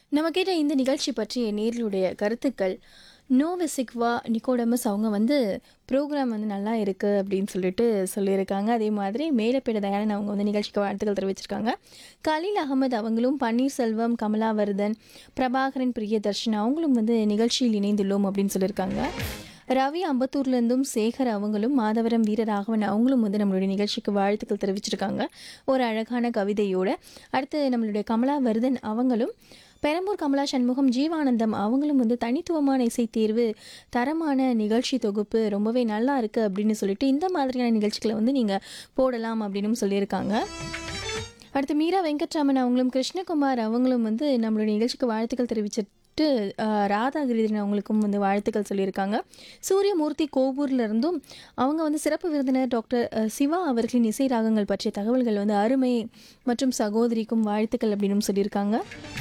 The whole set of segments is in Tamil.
நம்ம கேட்ட இந்த நிகழ்ச்சி பற்றிய நேர்களுடைய கருத்துக்கள் நோவெசிக்வா நிக்கோடமஸ் அவங்க வந்து ப்ரோக்ராம் வந்து நல்லா இருக்குது அப்படின்னு சொல்லிட்டு சொல்லியிருக்காங்க அதே மாதிரி மேலப்பேட தயாளன் அவங்க வந்து நிகழ்ச்சிக்கு வாழ்த்துக்கள் தெரிவிச்சிருக்காங்க கலீல் அகமது அவங்களும் பன்னீர்செல்வம் கமலாவர்தன் பிரபாகரன் பிரியதர்ஷன் அவங்களும் வந்து நிகழ்ச்சியில் இணைந்துள்ளோம் அப்படின்னு சொல்லியிருக்காங்க ரவி அம்பத்தூர்லேருந்தும் சேகர் அவங்களும் மாதவரம் வீரராகவன் அவங்களும் வந்து நம்மளுடைய நிகழ்ச்சிக்கு வாழ்த்துக்கள் தெரிவிச்சிருக்காங்க ஒரு அழகான கவிதையோட அடுத்து நம்மளுடைய கமலாவர்தன் அவங்களும் பெரம்பூர் கமலா சண்முகம் ஜீவானந்தம் அவங்களும் வந்து தனித்துவமான இசை தேர்வு தரமான நிகழ்ச்சி தொகுப்பு ரொம்பவே நல்லா இருக்குது அப்படின்னு சொல்லிட்டு இந்த மாதிரியான நிகழ்ச்சிகளை வந்து நீங்கள் போடலாம் அப்படின்னு சொல்லியிருக்காங்க அடுத்து மீரா வெங்கட்ராமன் அவங்களும் கிருஷ்ணகுமார் அவங்களும் வந்து நம்மளுடைய நிகழ்ச்சிக்கு வாழ்த்துக்கள் தெரிவிச்சிட்டு ஆஹ், ராதாகிரிதன் அவங்களுக்கும் வந்து வாழ்த்துக்கள் சொல்லியிருக்காங்க சூரியமூர்த்தி கோவூர்ல இருந்தும் அவங்க வந்து சிறப்பு விருந்தினர் டாக்டர் அஹ், சிவா அவர்களின் இசை ராகங்கள் பற்றிய தகவல்கள் வந்து அருமை மற்றும் சகோதரிக்கும் வாழ்த்துக்கள் அப்படின்னு சொல்லியிருக்காங்க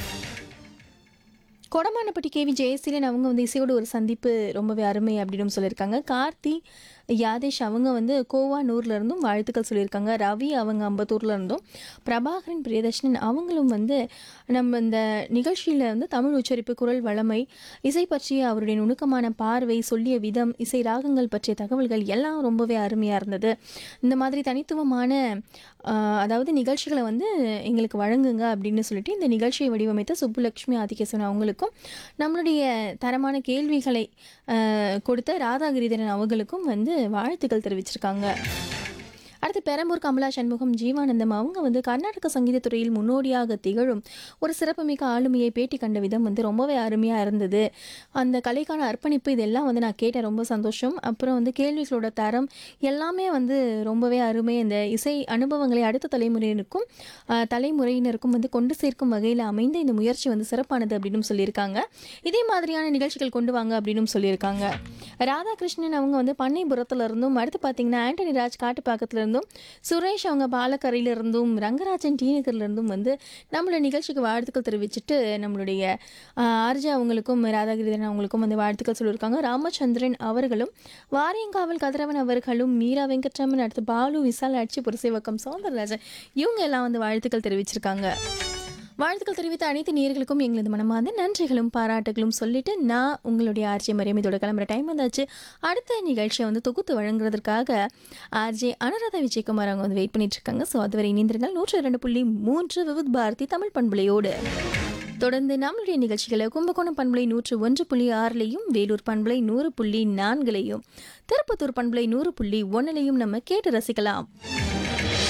கொடமானப்பட்டி கேவி ஜெயசீலன் அவங்க வந்து இசையோட ஒரு சந்திப்பு ரொம்பவே அருமை அப்படின்னு சொல்லியிருக்காங்க கார்த்தி யாதேஷ் அவங்க வந்து கோவானூர்ல இருந்தும் வாழ்த்துக்கள் சொல்லியிருக்காங்க ரவி அவங்க அம்பத்தூர்ல இருந்தும் பிரபாகரன் பிரியதர்ஷனன் அவங்களும் வந்து நம்ம இந்த நிகழ்ச்சியில் வந்து தமிழ் உச்சரிப்பு குரல் வளமை இசை பற்றிய அவருடைய நுணுக்கமான பார்வை சொல்லிய விதம் இசை ராகங்கள் பற்றிய தகவல்கள் எல்லாம் ரொம்பவே அருமையாக இருந்தது இந்த மாதிரி தனித்துவமான ஆஹ், அதாவது நிகழ்ச்சிகளை வந்து எங்களுக்கு வழங்குங்க அப்படின்னு சொல்லிட்டு இந்த நிகழ்ச்சியை வடிவமைத்த சுப்புலட்சுமி ஆதிகேசன் அவங்களுக்கும் நம்மளுடைய தரமான கேள்விகளை ஆஹ், கொடுத்த ராதாகிரிதரன் அவங்களுக்கும் வந்து வாழ்த்துக்கள் தெரிவிச்சிருக்காங்க அடுத்து பெரம்பூர் கமலா சண்முகம் ஜீவானந்தம் அவங்க வந்து கர்நாடக சங்கீத துறையில் முன்னோடியாக திகழும் ஒரு சிறப்புமிக்க ஆளுமையை பேட்டி கண்ட விதம் வந்து ரொம்பவே அருமையாக இருந்தது அந்த கலைக்கான அர்ப்பணிப்பு இதெல்லாம் வந்து நான் கேட்டேன் ரொம்ப சந்தோஷம் அப்புறம் வந்து கேள்விகளோட தரம் எல்லாமே வந்து ரொம்பவே அருமை இந்த இசை அனுபவங்களை அடுத்த தலைமுறையினருக்கும் ஆஹ், தலைமுறையினருக்கும் வந்து கொண்டு சேர்க்கும் வகையில் அமைந்த இந்த முயற்சி வந்து சிறப்பானது அப்படின்னு சொல்லியிருக்காங்க இதே மாதிரியான நிகழ்ச்சிகள் கொண்டு வாங்க அப்படின்னு சொல்லியிருக்காங்க ராதாகிருஷ்ணன் அவங்க வந்து பண்ணைபுரத்துல இருந்தும் அடுத்து பார்த்தீங்கன்னா ஆண்டனி ராஜ் காட்டுப்பாக்கத்துல இருந்தும் சுரேஷ் அவங்க பாலக்கரையில இருந்தும் ரங்கராஜன் டி நகர்ல இருந்தும் வந்து நம்மளோட நிகழ்ச்சிக்கு வாழ்த்துக்கள் தெரிவிச்சுட்டு நம்மளுடைய ஆர்ஜா அவங்களுக்கும் ராதாகிரிதரன் அவங்களுக்கும் வந்து வாழ்த்துக்கள் சொல்லியிருக்காங்க ராமச்சந்திரன் அவர்களும் வாரியங்காவல் கதிரவன் அவர்களும் மீரா வெங்கட்ராமன் அடுத்து பாலு விசால் அட்சி புரசேவக்கம் சௌந்தரராஜன் இவங்க எல்லாம் வந்து வாழ்த்துக்கள் தெரிவிச்சிருக்காங்க வாழ்த்துக்கள் தெரிவித்த அனைத்து நேர்களுக்கும் எங்களது மனமார்ந்த நன்றிகளும் பாராட்டுகளும் சொல்லிட்டு நான் உங்களுடைய ஆர்ஜே மரியாதையோட கிளம்புற டைம் வந்தாச்சு அடுத்த நிகழ்ச்சியை வந்து தொகுத்து வழங்குறதுக்காக ஆர்ஜே அனுராதா விஜயகுமார் அவங்க வந்து வெயிட் பண்ணிட்டு இருக்காங்க ஸோ அதுவரை இணைந்திருந்தால் நூற்றி இரண்டு புள்ளி மூன்று விவித் பாரதி தமிழ் பண்புலையோடு தொடர்ந்து நம்மளுடைய நிகழ்ச்சிகளை கும்பகோணம் பண்பலை நூற்று ஒன்று புள்ளி ஆறுலையும் வேலூர் பண்பலை நூறு புள்ளி நான்குலையும் திருப்பத்தூர் பண்பலை நூறு புள்ளி ஒன்னுலையும் நம்ம கேட்டு ரசிக்கலாம்